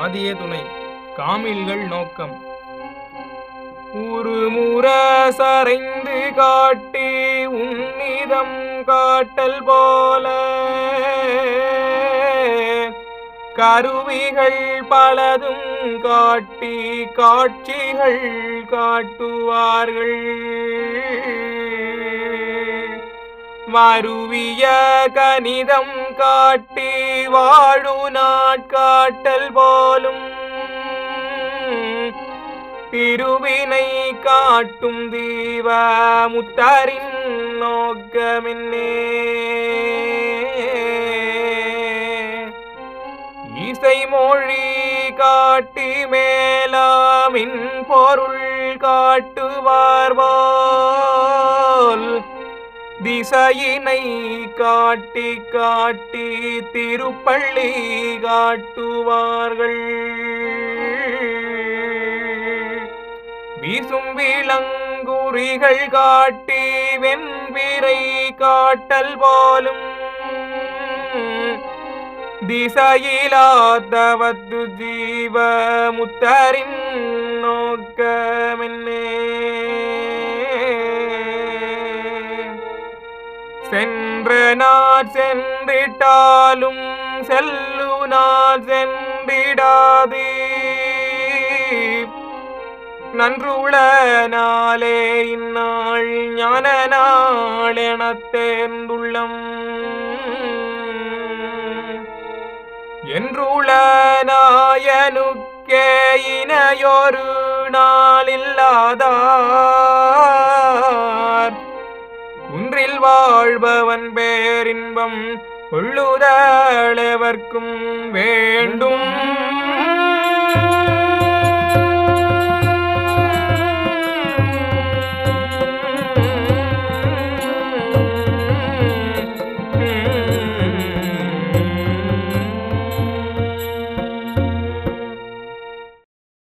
ஆதியே துணை காமில்கள் நோக்கம் உருமுற சரைந்து காட்டி உன்னிதம் காட்டல் போல கருவிகள் பலதும் காட்டி காட்சிகள் காட்டுவார்கள் மருவிய கணிதம் காட்டி வாழு நாட்காட்டல் போலும் திருவினை காட்டும் தீவ முத்தரின் நோக்கமென்னே இசை மொழி காட்டி மேலாமின் பொருள் காட்டுவார் போல் திசையினை காட்டி காட்டி திருப்பள்ளி காட்டுவார்கள் வீசும் விலங்குறிகள் காட்டி வெண்பிரை காட்டல் போலும் திசையிலாதவது ஜீவ முத்தரின் நோக்கமென்னே சென்ற நாள் சென்றிட்டாலும் செல்லு நாள் சென்றிடாதே நன்றுள நாளே இந்நாள் ஞான நாள் எனத் தேர்ந்துள்ளம் என்றுள நாயனுக்கே இணையொரு நாளில்லாதார் குன்றில் வாழ்பவன் பேரின்பம் கொள்ளுதளவர்க்கும் வேண்டும்